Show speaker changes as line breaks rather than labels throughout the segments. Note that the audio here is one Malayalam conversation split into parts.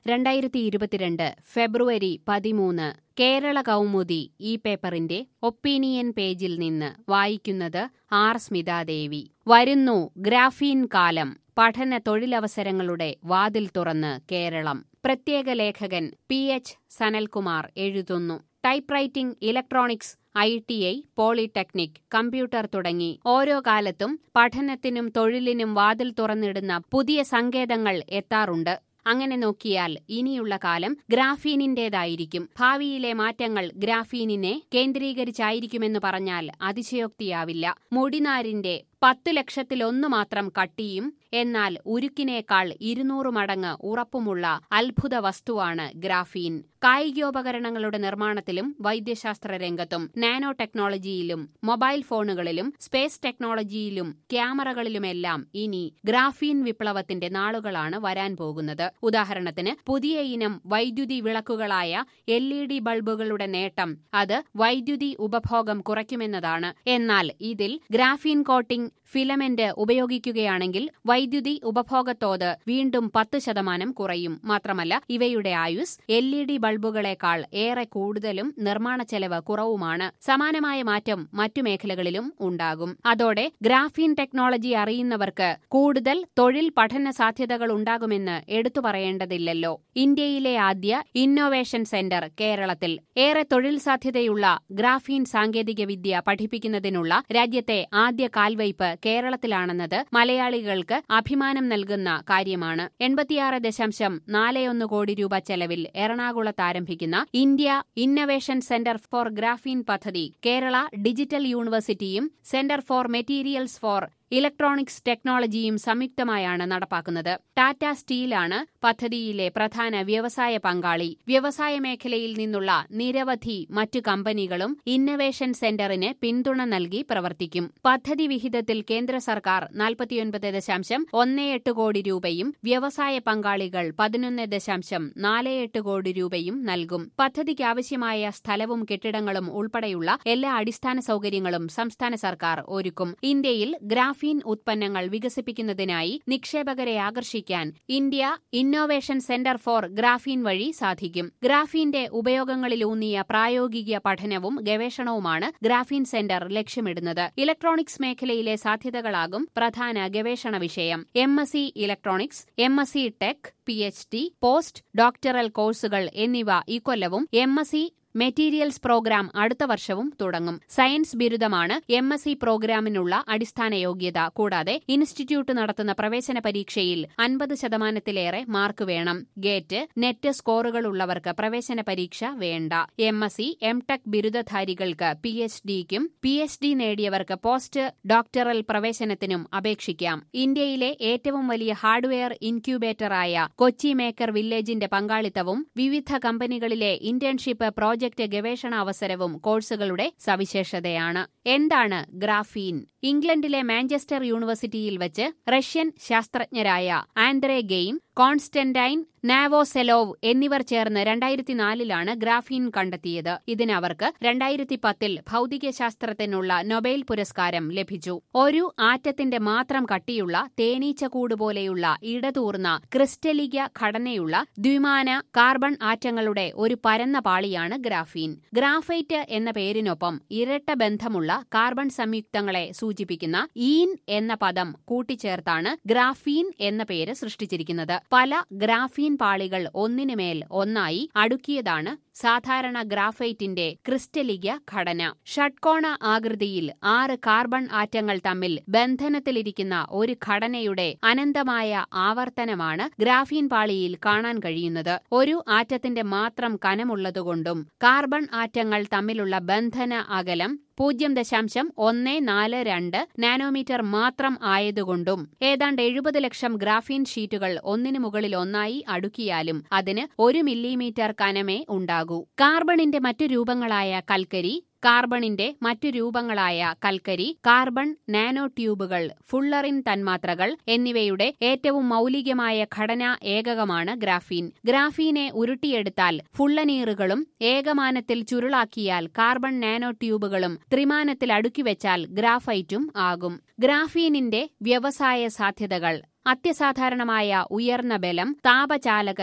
രണ്ടായിരത്തി ഇരുപത്തിരണ്ട് ഫെബ്രുവരി പതിമൂന്ന് കേരള കൗമുദി ഈ പേപ്പറിന്റെ ഒപ്പീനിയൻ പേജിൽ നിന്ന് വായിക്കുന്നത് ആർ സ്മിതാദേവി വരുന്നു ഗ്രാഫീൻ കാലം പഠന തൊഴിലവസരങ്ങളുടെ വാതിൽ തുറന്ന് കേരളം പ്രത്യേക ലേഖകൻ പി എച്ച് സനൽകുമാർ എഴുതുന്നു type writing electronics I T I polytechnic computer തുടങ്ങി ഓരോ കാലത്തും പഠനത്തിനും തൊഴിലിനും വാതിൽ തുറന്നിടുന്ന പുതിയ സങ്കേതങ്ങൾ എത്താറുണ്ട് അങ്ങനെ നോക്കിയാൽ ഇനിയുള്ള കാലം ഗ്രാഫീനിന്റേതായിരിക്കും ഭാവിയിലെ മാറ്റങ്ങൾ ഗ്രാഫീനിനെ കേന്ദ്രീകരിച്ചായിരിക്കുമെന്ന് പറഞ്ഞാൽ അതിശയോക്തിയാവില്ല മുടിനാരിന്റെ പത്തു ലക്ഷത്തിലൊന്നു മാത്രം കട്ടിയും എന്നാൽ ഉരുക്കിനേക്കാൾ ഇരുന്നൂറ് മടങ്ങ് ഉറപ്പുമുള്ള അത്ഭുത വസ്തുവാണ് ഗ്രാഫീൻ കായികോപകരണങ്ങളുടെ നിർമ്മാണത്തിലും വൈദ്യശാസ്ത്ര രംഗത്തും നാനോ ടെക്നോളജിയിലും മൊബൈൽ ഫോണുകളിലും സ്പേസ് ടെക്നോളജിയിലും ക്യാമറകളിലുമെല്ലാം ഇനി ഗ്രാഫീൻ വിപ്ലവത്തിന്റെ നാളുകളാണ് വരാൻ പോകുന്നത് ഉദാഹരണത്തിന് പുതിയ ഇനം വൈദ്യുതി വിളക്കുകളായ എൽ ഇ ഡി ബൾബുകളുടെ നേട്ടം അത് വൈദ്യുതി ഉപഭോഗം കുറയ്ക്കുമെന്നതാണ് എന്നാൽ ഇതിൽ ഗ്രാഫീൻ കോട്ടിംഗ് ഫിലമെന്റ് ഉപയോഗിക്കുകയാണെങ്കിൽ വൈദ്യുതി ഉപഭോഗത്തോത് വീണ്ടും പത്ത് ശതമാനം കുറയും മാത്രമല്ല ഇവയുടെ ആയുസ് എൽ ഇ ഡി ബൾബുകളെക്കാൾ ഏറെ കൂടുതലും നിർമ്മാണ ചെലവ് കുറവുമാണ് സമാനമായ മാറ്റം മറ്റു മേഖലകളിലും ഉണ്ടാകും അതോടെ ഗ്രാഫീൻ ടെക്നോളജി അറിയുന്നവർക്ക് കൂടുതൽ തൊഴിൽ പഠന സാധ്യതകൾ ഉണ്ടാകുമെന്ന് എടുത്തു പറയേണ്ടതില്ലല്ലോ ഇന്ത്യയിലെ ആദ്യ ഇന്നോവേഷൻ സെന്റർ കേരളത്തിൽ ഏറെ തൊഴിൽ സാധ്യതയുള്ള ഗ്രാഫീൻ സാങ്കേതികവിദ്യ പഠിപ്പിക്കുന്നതിനുള്ള രാജ്യത്തെ ആദ്യ കാൽവയ്പ് കേരളത്തിലാണെന്നത് മലയാളികൾക്ക് അഭിമാനം നൽകുന്ന കാര്യമാണ് എൺപത്തിയാറ് ദശാംശം നാല് ഒന്ന് കോടി രൂപ ചെലവിൽ എറണാകുളത്ത് ആരംഭിക്കുന്ന India innovation centre for graphene പദ്ധതി കേരള ഡിജിറ്റൽ യൂണിവേഴ്സിറ്റിയും centre for materials for electronics ടെക്നോളജിയും സംയുക്തമായാണ് നടപ്പാക്കുന്നത് ടാറ്റ സ്റ്റീലാണ് പദ്ധതിയിലെ പ്രധാന വ്യവസായ പങ്കാളി വ്യവസായ മേഖലയിൽ നിന്നുള്ള നിരവധി മറ്റു കമ്പനികളും ഇന്നവേഷൻ സെന്ററിന് പിന്തുണ നൽകി പ്രവർത്തിക്കും പദ്ധതി വിഹിതത്തിൽ കേന്ദ്ര സർക്കാർ നാൽപ്പത്തിയൊൻപത് ദശാംശം ഒന്ന് എട്ട് കോടി രൂപയും വ്യവസായ പങ്കാളികൾ പതിനൊന്ന് ദശാംശം നാല് എട്ട് കോടി രൂപയും നൽകും പദ്ധതിക്ക് ആവശ്യമായ സ്ഥലവും കെട്ടിടങ്ങളും ഉൾപ്പെടെയുള്ള എല്ലാ അടിസ്ഥാന സൗകര്യങ്ങളും സംസ്ഥാന സർക്കാർ ഒരുക്കും ഇന്ത്യയിൽ ഗ്രാഫ് ഗ്രാഫീൻ ഉത്പന്നങ്ങൾ വികസിപ്പിക്കുന്നതിനായി നിക്ഷേപകരെ ആകർഷിക്കാൻ India innovation centre for graphene വഴി സാധിക്കും ഗ്രാഫീന്റെ ഉപയോഗങ്ങളിലൂന്നിയ പ്രായോഗിക പഠനവും ഗവേഷണവുമാണ് ഗ്രാഫീൻ സെന്റർ ലക്ഷ്യമിടുന്നത് ഇലക്ട്രോണിക്സ് മേഖലയിലെ സാധ്യതകളാകും പ്രധാന ഗവേഷണ വിഷയം M S C electronics M S C tech P H D post doctoral കോഴ്സുകൾ എന്നിവ ഇക്കൊല്ലവും M S C materials programme അടുത്ത വർഷവും തുടങ്ങും സയൻസ് ബിരുദമാണ് എം എസ് സി പ്രോഗ്രാമിനുള്ള അടിസ്ഥാന യോഗ്യത കൂടാതെ ഇൻസ്റ്റിറ്റ്യൂട്ട് നടത്തുന്ന പ്രവേശന പരീക്ഷയിൽ അൻപത് ശതമാനത്തിലേറെ മാർക്ക് വേണം ഗേറ്റ് നെറ്റ് സ്കോറുകളുള്ളവർക്ക് പ്രവേശന പരീക്ഷ വേണ്ട M S C M tech ബിരുദധാരികൾക്ക് പി എച്ച് ഡിക്കും പി എച്ച് ഡി നേടിയവർക്ക് പോസ്റ്റ് ഡോക്ടറൽ പ്രവേശനത്തിനും അപേക്ഷിക്കാം ഇന്ത്യയിലെ ഏറ്റവും വലിയ ഹാർഡ്വെയർ ഇൻക്യൂബേറ്ററായ കൊച്ചി മേക്കർ വില്ലേജിന്റെ പങ്കാളിത്തവും വിവിധ കമ്പനികളിലെ ഇന്റേൺഷിപ്പ് പ്രോജക്ട് പ്രോജക്ട് ഗവേഷണ അവസരവും കോഴ്സുകളുടെ സവിശേഷതയാണ് എന്താണ് ഗ്രാഫീൻ ഇംഗ്ലണ്ടിലെ മാഞ്ചസ്റ്റർ യൂണിവേഴ്സിറ്റിയിൽ വെച്ച് റഷ്യൻ ശാസ്ത്രജ്ഞരായ ആൻഡ്രേ ഗെയിം കോൺസ്റ്റന്റൈൻ നാവോസെലോവ് എന്നിവർ ചേർന്ന് രണ്ടായിരത്തിനാലിലാണ് ഗ്രാഫീൻ കണ്ടെത്തിയത് ഇതിനവർക്ക് രണ്ടായിരത്തി പത്തിൽ ഭൗതികശാസ്ത്രത്തിനുള്ള നൊബേൽ പുരസ്കാരം ലഭിച്ചു ഒരു ആറ്റത്തിന്റെ മാത്രം കട്ടിയുള്ള തേനീച്ചക്കൂട് പോലെയുള്ള ഇടതൂർന്ന ക്രിസ്റ്റലിക ഘടനയുള്ള ദ്വിമാന കാർബൺ ആറ്റങ്ങളുടെ ഒരു പരന്ന പാളിയാണ് ഗ്രാഫീൻ ഗ്രാഫൈറ്റ് എന്ന പേരിനൊപ്പം ഇരട്ട ബന്ധമുള്ള കാർബൺ സംയുക്തങ്ങളെ സൂചിപ്പിക്കുന്ന ഈൻ എന്ന പദം കൂട്ടിച്ചേർത്താണ് ഗ്രാഫീൻ എന്ന പേര് സൃഷ്ടിച്ചിരിക്കുന്നത് പല ഗ്രാഫീൻ പാളികൾ ഒന്നിനുമേൽ ഒന്നായി അടുക്കിയതാണ് സാധാരണ ഗ്രാഫൈറ്റിന്റെ ക്രിസ്റ്റലിക ഘടന ഷഡ്കോണ ആകൃതിയിൽ ആറ് കാർബൺ ആറ്റങ്ങൾ തമ്മിൽ ബന്ധനത്തിലിരിക്കുന്ന ഒരു ഘടനയുടെ അനന്തമായ ആവർത്തനമാണ് ഗ്രാഫീൻ പാളിയിൽ കാണാൻ കഴിയുന്നത് ഒരു ആറ്റത്തിന്റെ മാത്രം കനമുള്ളതുകൊണ്ടും കാർബൺ ആറ്റങ്ങൾ തമ്മിലുള്ള ബന്ധന അകലം പൂജ്യം ദശാംശം ഒന്ന് നാല് രണ്ട് നാനോമീറ്റർ മാത്രം ആയതുകൊണ്ടും ഏതാണ്ട് എഴുപത് ലക്ഷം ഗ്രാഫീൻ ഷീറ്റുകൾ ഒന്നിനു മുകളിൽ ഒന്നായി അടുക്കിയാലും അതിന് ഒരു മില്ലിമീറ്റർ കനമേ ഉണ്ടാകൂ കാർബണിന്റെ മറ്റു രൂപങ്ങളായ കൽക്കരി കാർബണിന്റെ മറ്റു രൂപങ്ങളായ കൽക്കരി കാർബൺ നാനോ ട്യൂബുകൾ ഫുള്ളറിൻ തന്മാത്രകൾ എന്നിവയുടെ ഏറ്റവും മൗലികമായ ഘടനാ ഏകകമാണ് ഗ്രാഫീൻ ഗ്രാഫീനെ ഉരുട്ടിയെടുത്താൽ ഫുള്ളനീറുകളും ഏകമാനത്തിൽ ചുരുളാക്കിയാൽ കാർബൺ നാനോ ട്യൂബുകളും ത്രിമാനത്തിൽ അടുക്കിവെച്ചാൽ ഗ്രാഫൈറ്റും ആകും ഗ്രാഫീനിന്റെ വ്യവസായ സാധ്യതകൾ അത്യസാധാരണമായ ഉയർന്ന ബലം താപചാലകത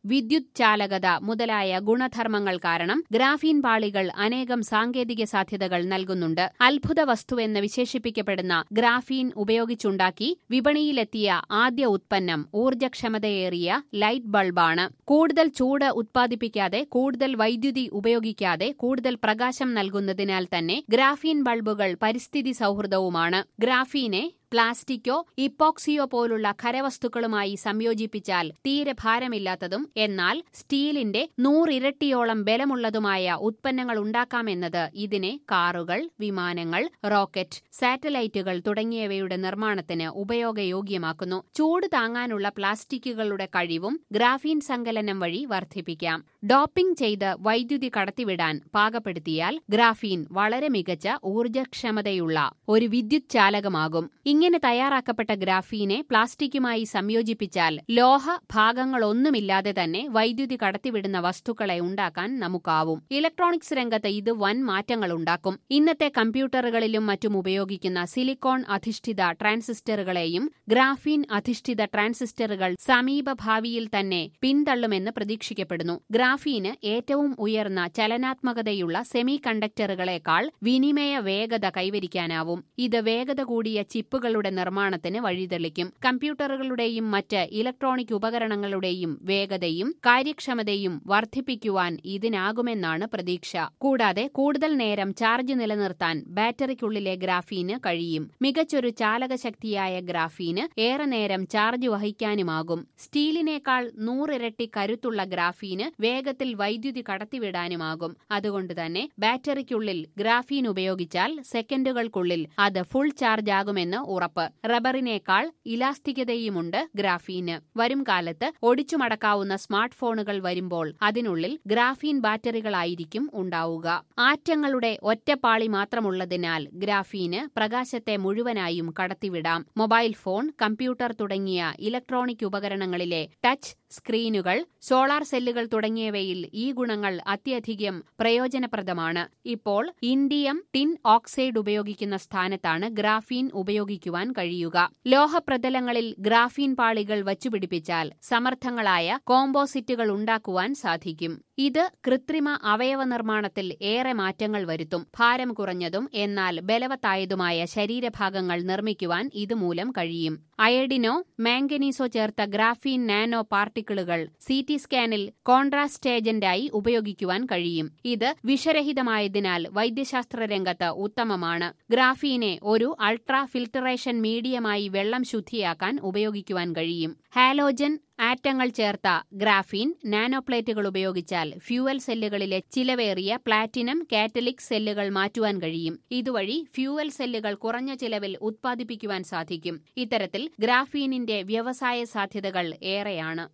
വിദ്യുത് ചാലകത മുതലായ ഗുണധർമ്മങ്ങൾ കാരണം ഗ്രാഫീൻ പാളികൾ അനേകം സാങ്കേതിക സാധ്യതകൾ നൽകുന്നുണ്ട് അത്ഭുത വസ്തുവെന്ന് വിശേഷിപ്പിക്കപ്പെടുന്ന ഗ്രാഫീൻ ഉപയോഗിച്ചുണ്ടാക്കി വിപണിയിലെത്തിയ ആദ്യ ഉത്പന്നം ഊർജ്ജക്ഷമതയേറിയ ലൈറ്റ് ബൾബാണ് കൂടുതൽ ചൂട് ഉത്പാദിപ്പിക്കാതെ കൂടുതൽ വൈദ്യുതി ഉപയോഗിക്കാതെ കൂടുതൽ പ്രകാശം നൽകുന്നതിനാൽ തന്നെ ഗ്രാഫീൻ ബൾബുകൾ പരിസ്ഥിതി സൗഹൃദവുമാണ് ഗ്രാഫീനെ പ്ലാസ്റ്റിക്കോ ഇപ്പോക്സിയോ പോലുള്ള ഖരവസ്തുക്കളുമായി സംയോജിപ്പിച്ചാൽ തീരെ ഭാരമില്ലാത്തതും എന്നാൽ സ്റ്റീലിന്റെ നൂറിരട്ടിയോളം ബലമുള്ളതുമായ ഉത്പന്നങ്ങൾ ഉണ്ടാക്കാമെന്നത് ഇതിനെ കാറുകൾ വിമാനങ്ങൾ റോക്കറ്റ് സാറ്റലൈറ്റുകൾ തുടങ്ങിയവയുടെ നിർമ്മാണത്തിന് ഉപയോഗയോഗ്യമാക്കുന്നു ചൂട് താങ്ങാനുള്ള പ്ലാസ്റ്റിക്കുകളുടെ കഴിവും ഗ്രാഫീൻ സങ്കലനം വഴി വർദ്ധിപ്പിക്കാം ഡോപ്പിംഗ് ചെയ്ത് വൈദ്യുതി കടത്തിവിടാൻ പാകപ്പെടുത്തിയാൽ ഗ്രാഫീൻ വളരെ മികച്ച ഊർജ്ജക്ഷമതയുള്ള ഒരു വിദ്യുത് ചാലകമാകും ഇങ്ങനെ തയ്യാറാക്കപ്പെട്ട ഗ്രാഫീനെ പ്ലാസ്റ്റിക്കുമായി സംയോജിപ്പിച്ചാൽ ലോഹ ഭാഗങ്ങളൊന്നുമില്ലാതെ തന്നെ വൈദ്യുതി കടത്തിവിടുന്ന വസ്തുക്കളെ ഉണ്ടാക്കാൻ നമുക്കാവും ഇലക്ട്രോണിക്സ് രംഗത്ത് ഇത് വൻ മാറ്റങ്ങൾ ഉണ്ടാക്കും ഇന്നത്തെ കമ്പ്യൂട്ടറുകളിലും മറ്റും ഉപയോഗിക്കുന്ന സിലിക്കോൺ അധിഷ്ഠിത ട്രാൻസിസ്റ്ററുകളെയും ഗ്രാഫീൻ അധിഷ്ഠിത ട്രാൻസിസ്റ്ററുകൾ സമീപഭാവിയിൽ തന്നെ പിന്തള്ളുമെന്ന് പ്രതീക്ഷിക്കപ്പെടുന്നു ഗ്രാഫീന് ഏറ്റവും ഉയർന്ന ചലനാത്മകതയുള്ള സെമി കണ്ടക്ടറുകളെക്കാൾ വിനിമയ വേഗത കൈവരിക്കാനാവും ഇത് വേഗത കൂടിയ ചിപ്പുകളുടെ നിർമ്മാണത്തിന് വഴിതെളിക്കും കമ്പ്യൂട്ടറുകളുടെയും മറ്റ് ഇലക്ട്രോണിക് ഉപകരണങ്ങളുടെയും വേഗതയും കാര്യക്ഷമതയും വർദ്ധിപ്പിക്കുവാൻ ഇതിനാകുമെന്നാണ് പ്രതീക്ഷ കൂടാതെ കൂടുതൽ നേരം ചാർജ് നിലനിർത്താൻ ബാറ്ററിക്കുള്ളിലെ ഗ്രാഫീന് കഴിയും മികച്ചൊരു ചാലകശക്തിയായ ഗ്രാഫീന് ഏറെ നേരം ചാർജ് വഹിക്കാനുമാകും സ്റ്റീലിനേക്കാൾ നൂറിരട്ടി കരുത്തുള്ള ഗ്രാഫീന് വേഗത്തിൽ വൈദ്യുതി കടത്തിവിടാനുമാകും അതുകൊണ്ട് തന്നെ ബാറ്ററിക്കുള്ളിൽ ഗ്രാഫീൻ ഉപയോഗിച്ചാൽ സെക്കൻഡുകൾക്കുള്ളിൽ അത് ഫുൾ ചാർജ് ആകുമെന്ന് ഉറപ്പ് റബ്ബറിനേക്കാൾ ഇലാസ്തികതയുമുണ്ട് ഗ്രാഫീന് വരും കാലത്ത് ഒടിച്ചുമടക്കാവുന്ന സ്മാർട്ട് ഫോണുകൾ വരുമ്പോൾ അതിനുള്ളിൽ ഗ്രാഫീൻ ബാറ്ററികളായിരിക്കും ഉണ്ടാവുക ആറ്റങ്ങളുടെ ഒറ്റപ്പാളി മാത്രമുള്ളതിനാൽ ഗ്രാഫീന് പ്രകാശത്തെ മുഴുവനായും കടത്തിവിടാം മൊബൈൽ ഫോൺ കമ്പ്യൂട്ടർ തുടങ്ങിയ ഇലക്ട്രോണിക് ഉപകരണങ്ങളിലെ ടച്ച് സ്ക്രീനുകൾ സോളാർ സെല്ലുകൾ തുടങ്ങിയവയിൽ ഈ ഗുണങ്ങൾ അത്യധികം പ്രയോജനപ്രദമാണ് ഇപ്പോൾ ഇൻഡിയം ടിൻ ഓക്സൈഡ് ഉപയോഗിക്കുന്ന സ്ഥാനത്താണ് ഗ്രാഫീൻ ഉപയോഗിക്കുവാൻ കഴിയുക ലോഹപ്രതലങ്ങളിൽ ഗ്രാഫീൻ പാളികൾ വച്ചുപിടിപ്പിച്ചാൽ സമർത്ഥങ്ങളായ കോമ്പോസിറ്റുകൾ ഉണ്ടാക്കുവാൻ സാധിക്കും ഇത് കൃത്രിമ അവയവ നിർമ്മാണത്തിൽ ഏറെ മാറ്റങ്ങൾ വരുത്തും ഭാരം കുറഞ്ഞതും എന്നാൽ ബലവത്തായതുമായ ശരീരഭാഗങ്ങൾ നിർമ്മിക്കുവാൻ ഇതുമൂലം കഴിയും അയഡിനോ മാംഗനീസോ ചേർത്ത ഗ്രാഫീൻ നാനോ പാർട്ടിക്കിളുകൾ സി ടി സ്കാനിൽ കോൺട്രാസ്റ്റ് ഏജന്റായി ഉപയോഗിക്കുവാൻ കഴിയും ഇത് വിഷരഹിതമായതിനാൽ വൈദ്യശാസ്ത്ര രംഗത്ത് ഉത്തമമാണ് ഗ്രാഫീനെ ഒരു അൾട്രാ ഫിൽട്ടറേഷൻ മീഡിയമായി വെള്ളം ശുദ്ധിയാക്കാൻ ഉപയോഗിക്കുവാൻ കഴിയും ഹാലോജൻ ആറ്റങ്ങൾ ചേർത്ത ഗ്രാഫീൻ നാനോപ്ലേറ്റുകൾ ഉപയോഗിച്ചാൽ ഫ്യൂവൽ സെല്ലുകളിലെ ചിലവേറിയ പ്ലാറ്റിനം കാറ്റലിക് സെല്ലുകൾ മാറ്റുവാൻ കഴിയും ഇതുവഴി ഫ്യൂവൽ സെല്ലുകൾ കുറഞ്ഞ ചിലവിൽ ഉത്പാദിപ്പിക്കുവാൻ സാധിക്കും ഇത്തരത്തിൽ ഗ്രാഫീനിന്റെ വ്യവസായ സാധ്യതകൾ ഏറെയാണ്